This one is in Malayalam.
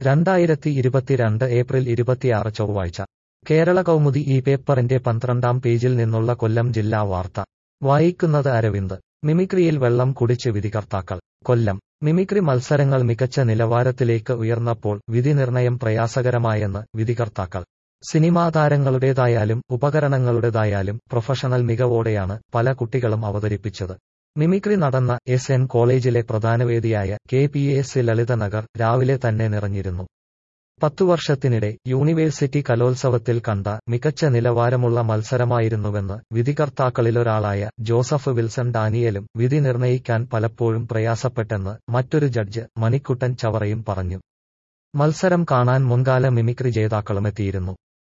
രണ്ടായിരത്തി ഇരുപത്തിരണ്ട് ഏപ്രിൽ ഇരുപത്തിയാറ് ചൊവ്വാഴ്ച കേരള കൗമുദി ഈ പേപ്പറിന്റെ പന്ത്രണ്ടാം പേജിൽ നിന്നുള്ള കൊല്ലം ജില്ലാ വാർത്ത വായിക്കുന്നത് അരവിന്ദ് മിമിക്രിയിൽ വെള്ളം കുടിച്ച് വിധികർത്താക്കൾ കൊല്ലം മിമിക്രി മത്സരങ്ങൾ മികച്ച നിലവാരത്തിലേക്ക് ഉയർന്നപ്പോൾ വിധി നിർണയം പ്രയാസകരമായെന്ന് വിധികർത്താക്കൾ സിനിമാ താരങ്ങളുടേതായാലും ഉപകരണങ്ങളുടേതായാലും പ്രൊഫഷണൽ മികവോടെയാണ് പല കുട്ടികളും അവതരിപ്പിച്ചത് മിമിക്രി നടന്ന എസ് എൻ കോളേജിലെ പ്രധാനവേദിയായ കെ പി എസ് ലളിതനഗർ രാവിലെ തന്നെ നിറഞ്ഞിരുന്നു പത്തു വർഷത്തിനിടെ യൂണിവേഴ്സിറ്റി കലോത്സവത്തിൽ കണ്ട മികച്ച നിലവാരമുള്ള മത്സരമായിരുന്നുവെന്ന് വിധികർത്താക്കളിലൊരാളായ ജോസഫ് വിൽസൺ ഡാനിയലും വിധി നിർണയിക്കാൻ പലപ്പോഴും പ്രയാസപ്പെട്ടെന്ന് മറ്റൊരു ജഡ്ജ് മണിക്കുട്ടൻ ചവറയും പറഞ്ഞു മത്സരം കാണാൻ മുൻകാല മിമിക്രി ജേതാക്കളുമെത്തിയിരുന്നു